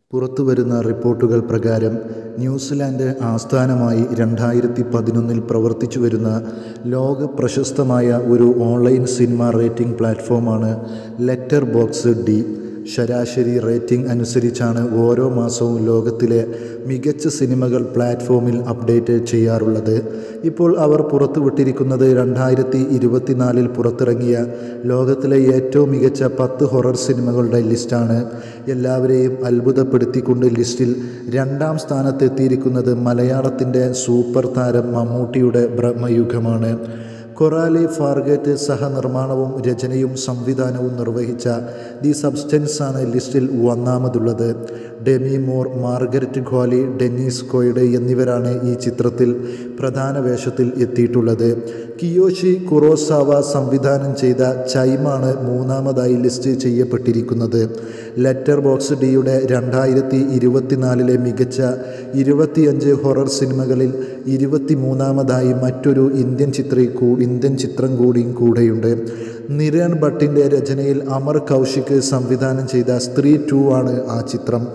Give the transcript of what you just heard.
പുറത്തുവരുന്ന റിപ്പോർട്ടുകൾ പ്രകാരം ന്യൂസിലാൻഡ് ആസ്ഥാനമായി രണ്ടായിരത്തി പതിനൊന്നിൽ പ്രവർത്തിച്ചുവരുന്ന ലോക പ്രശസ്തമായ ഒരു ഓൺലൈൻ സിനിമ റേറ്റിംഗ് പ്ലാറ്റ്ഫോമാണ് ലെറ്റർ ബോക്സ് ഡി ശരാശരി റേറ്റിംഗ് അനുസരിച്ചാണ് ഓരോ മാസവും ലോകത്തിലെ മികച്ച സിനിമകൾ പ്ലാറ്റ്ഫോമിൽ അപ്ഡേറ്റ് ചെയ്യാറുള്ളത് ഇപ്പോൾ അവർ പുറത്തുവിട്ടിരിക്കുന്നത് രണ്ടായിരത്തി ഇരുപത്തിനാലിൽ പുറത്തിറങ്ങിയ ലോകത്തിലെ ഏറ്റവും മികച്ച പത്ത് ഹൊറർ സിനിമകളുടെ ലിസ്റ്റാണ് എല്ലാവരെയും അത്ഭുതപ്പെടുത്തിക്കൊണ്ട് ലിസ്റ്റിൽ രണ്ടാം സ്ഥാനത്തെത്തിയിരിക്കുന്നത് മലയാളത്തിൻ്റെ സൂപ്പർ താരം മമ്മൂട്ടിയുടെ ബ്രഹ്മയുഗമാണ് കൊറാലി ഫാർഗറ്റ് സഹനിർമ്മാണവും രചനയും സംവിധാനവും നിർവഹിച്ച ദി സബ്സ്റ്റൻസ് ആണ് ലിസ്റ്റിൽ ഒന്നാമതുള്ളത് Demi Moore Margaret Qualley Dennis Quaid എന്നിവരാണ് ഈ ചിത്രത്തിൽ പ്രധാന വേഷത്തിൽ എത്തിയിട്ടുള്ളത് കിയോഷി കുറോസാവ സംവിധാനം ചെയ്ത ചൈമാണ് മൂന്നാമതായി ലിസ്റ്റ് ചെയ്യപ്പെട്ടിരിക്കുന്നത് ലെറ്റർ ബോക്സ് ഡിയുടെ രണ്ടായിരത്തി ഇരുപത്തിനാലിലെ മികച്ച ഇരുപത്തിയഞ്ച് ഹൊറർ സിനിമകളിൽ ഇരുപത്തി മൂന്നാമതായി മറ്റൊരു ഇന്ത്യൻ ചിത്ര ഇന്ത്യൻ ചിത്രം കൂടിയും കൂടെയുണ്ട് നിരൺ ഭട്ടിൻ്റെ രചനയിൽ അമർ കൗശിക് സംവിധാനം ചെയ്ത സ്ത്രീ ടു ആണ് ആ ചിത്രം